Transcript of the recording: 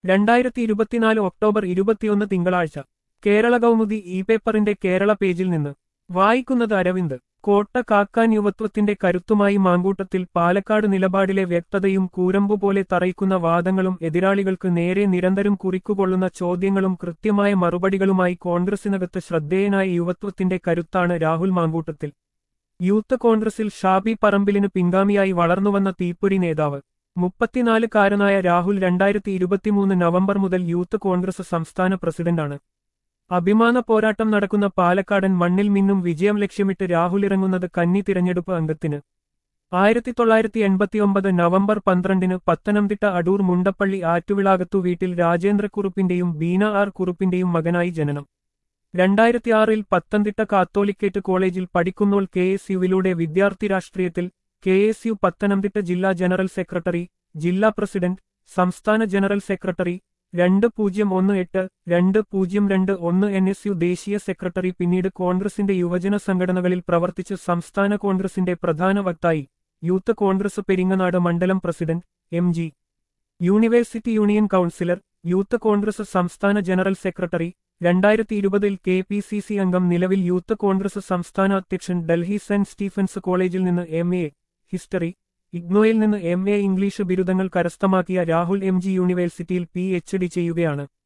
രണ്ടായിരത്തി ഇരുപത്തിനാല് ഒക്ടോബർ ഇരുപത്തിയൊന്ന് തിങ്കളാഴ്ച കേരള കൗമുദി ഇ പേപ്പറിന്റെ കേരള പേജിൽ നിന്ന് വായിക്കുന്നത് അരവിന്ദ് കോട്ട കാക്കാൻ യുവത്വത്തിന്റെ കരുത്തുമായി മാങ്കൂട്ടത്തിൽ പാലക്കാട് നിലപാടിലെ വ്യക്തതയും കൂരമ്പുപോലെ തറയ്ക്കുന്ന വാദങ്ങളും എതിരാളികൾക്ക് നേരെ നിരന്തരം കുറിക്കുകൊള്ളുന്ന ചോദ്യങ്ങളും കൃത്യമായ മറുപടികളുമായി കോൺഗ്രസിനകത്ത് ശ്രദ്ധേയനായ യുവത്വത്തിന്റെ കരുത്താണ് രാഹുൽ മാങ്കൂട്ടത്തിൽ യൂത്ത് കോൺഗ്രസിൽ ഷാബി പറമ്പിലിന് പിൻഗാമിയായി വളർന്നുവന്ന തീപ്പൊരി നേതാവ് മുപ്പത്തിനാലുകാരനായ രാഹുൽ രണ്ടായിരത്തി ഇരുപത്തിമൂന്ന് നവംബർ മുതൽ യൂത്ത് കോൺഗ്രസ് സംസ്ഥാന പ്രസിഡന്റാണ് അഭിമാന പോരാട്ടം നടക്കുന്ന പാലക്കാടൻ മണ്ണിൽ മിന്നും വിജയം ലക്ഷ്യമിട്ട് രാഹുൽ ഇറങ്ങുന്നത് കന്നി തിരഞ്ഞെടുപ്പ് അംഗത്തിന് ആയിരത്തി തൊള്ളായിരത്തി എൺപത്തിയൊമ്പത് നവംബർ പന്ത്രണ്ടിന് പത്തനംതിട്ട അടൂർ മുണ്ടപ്പള്ളി ആറ്റുവിളാകത്തു വീട്ടിൽ രാജേന്ദ്രക്കുറുപ്പിന്റെയും ബീന ആർ കുറുപ്പിന്റെയും മകനായി ജനനം രണ്ടായിരത്തിയാറിൽ പത്തനംതിട്ട കാത്തോലിക്കേറ്റ് കോളേജിൽ പഠിക്കുന്നോൾ കെ എസ് യുവിലൂടെ വിദ്യാർത്ഥി രാഷ്ട്രീയത്തിൽ കെ എസ് യു പത്തനംതിട്ട ജില്ലാ ജനറൽ സെക്രട്ടറി ജില്ലാ പ്രസിഡന്റ് സംസ്ഥാന ജനറൽ സെക്രട്ടറി രണ്ട് പൂജ്യം ഒന്ന് എട്ട് രണ്ട് പൂജ്യം രണ്ട് ഒന്ന് എൻ എസ് യു ദേശീയ സെക്രട്ടറി പിന്നീട് കോൺഗ്രസിന്റെ യുവജന സംഘടനകളിൽ പ്രവർത്തിച്ച് സംസ്ഥാന കോൺഗ്രസിന്റെ പ്രധാന വക്തായി യൂത്ത് കോൺഗ്രസ് പെരിങ്ങനാട് മണ്ഡലം president M G university union councillor youth Congress സംസ്ഥാന ജനറൽ സെക്രട്ടറി രണ്ടായിരത്തി ഇരുപതിൽ കെ പി സി സി അംഗം നിലവിൽ യൂത്ത് കോൺഗ്രസ് സംസ്ഥാന അധ്യക്ഷൻ ഡൽഹി സെന്റ് സ്റ്റീഫൻസ് കോളേജിൽ നിന്ന് എം എ ഹിസ്റ്ററി ഇഗ്നോയിൽ നിന്ന് എം എ ഇംഗ്ലീഷ് ബിരുദങ്ങൾ കരസ്ഥമാക്കിയ രാഹുൽ എം ജി യൂണിവേഴ്സിറ്റിയിൽ പി എച്ച് ഡി ചെയ്യുകയാണ്